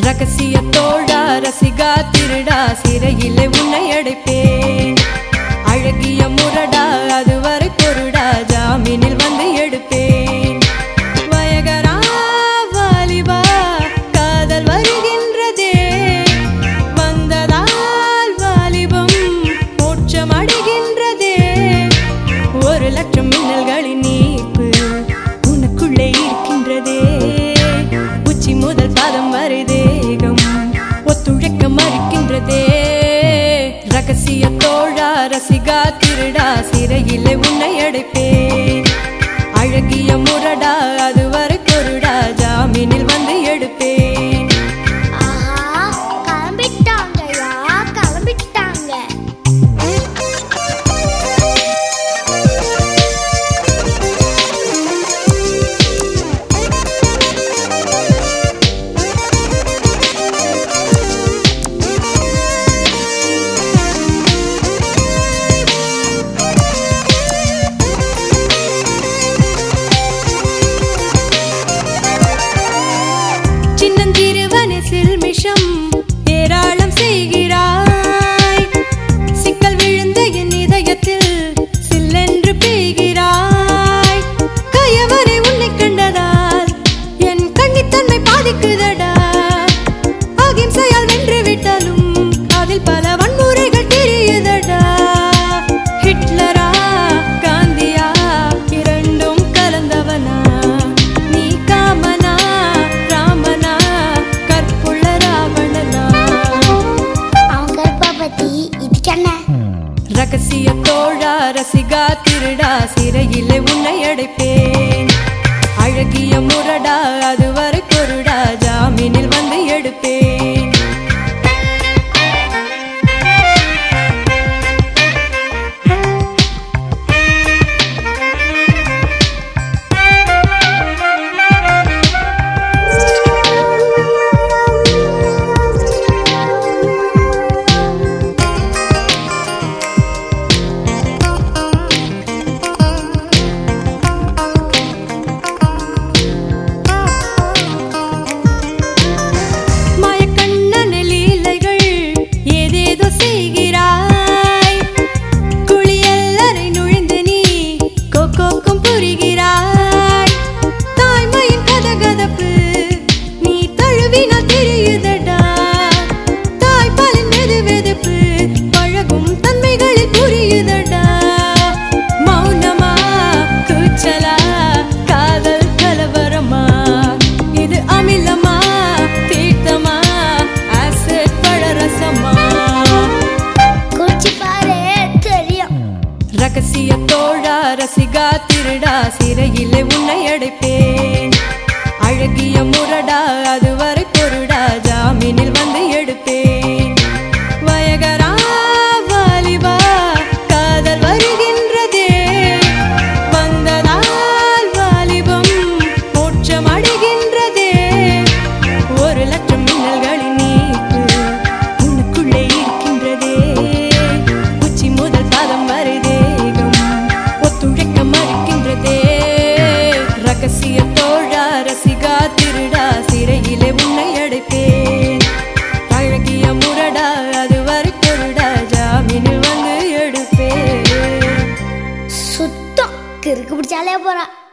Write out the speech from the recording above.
ரகசிய தோழா ரசிகா திருடா சிறையிலே உன்னை அடைப்பேன் அழகிய முரடா அதுவரை பொருடா ஜாமீனில் வந்து எடுப்பேன் வயகரா வாலிபா காதல் வருகின்றதே வந்ததால் வாலிபம் மோட்சம் அடைகின்றதே ஒரு லட்சம் மின்னல்களின் நீப்பு உனக்குள்ளே இருக்கின்றதே உச்சி முதல் பாதம் வரை தேகம் ஒத்துழைக்க மறுக்கின்றதே ரகசிய தோழா ரசிகா திருடா சிறையிலே உன்னை அடைப்பேன் அழகிய முரடா அதுவரை பொருடா ஜாமீனில் வந்து எடுப்பேன் ஆஹா கிளம்பிட்டாங்கய்யா கிளம்பிட்டாங்க சின்னஞ்சிறுவனை சில்மிஷம் ஏராளம் செய்கிறாய் சிக்கல் விழுந்த என் இதயத்தில் சில்லென்று பெய்கிறாய் கயவனை உன்னை கண்டதால் என் கண்ணித்தன்மை பாதிக்குதடா அகிம்சையால் வென்று விட்டாலும் அதில் பல வன்முறைகள் தெரியுதடா ஹிட்லரா காந்தியா இரண்டும் கலந்தவனா நீ காமனா ராமனா கற்புள்ள ராவணனா அவன் கருப்பா பத்தி இதுக்கென்ன ரகசிய தோழா ரசிகா திருடா சிறையிலே உன்னை அடைப்பேன் அழகிய முரடா அதுவரை பொருடா ஜாமீனில் வந்து எடுப்பேன் மாயக்கண்ணன லீலைகள் ஏதேதோ செய்கிறாய் குளியல்லறை நுழைந்து நீ கொக்கோக்கும் புரிகிறாய் தாய்மையின் கதகதப்பு நீ தழுவினால் தெரியுதடா தாய்ப்பாலின் வெது வெதுப்பு பழகும் தன்மைகளில் புரியுதடா மௌனமா கூச்சலா காதல் கலவரமா இது அமிலமா தீர்த்தமா ஆசிட் பழரசமா குடிச்சு பாரு தெரியும் ரகசிய தோழா ரசிகா திருடா சிறையிலே உன்னை அடைப்பேன் அழகிய முரடா அதுவரை பொருடா ஜாமீனில் வந்து எடுப்பேன் வயகரா வாலிபா காதல் வருகின்றதே வந்ததால் வாலிபம் மோட்சம் அடைகின்றதே ஒரு லட்சம் மின்னல்களின் நீப்பு உனக்குள்ளே இருக்கின்றதே உச்சி முதல் பாதம் வரை தேகம் ஒத்துழைக்க மறுக்கின்றதே ரகசிய தோழா ரசிகா திருடா சிறையிலே உன்னை அடைப்பேன் அழகிய முரடா அதுவரை பொருடா ஜாமீனில் வந்து எடுப்பேன் சுத்தம் கிறுக்கு பிடிச்சாலே போறா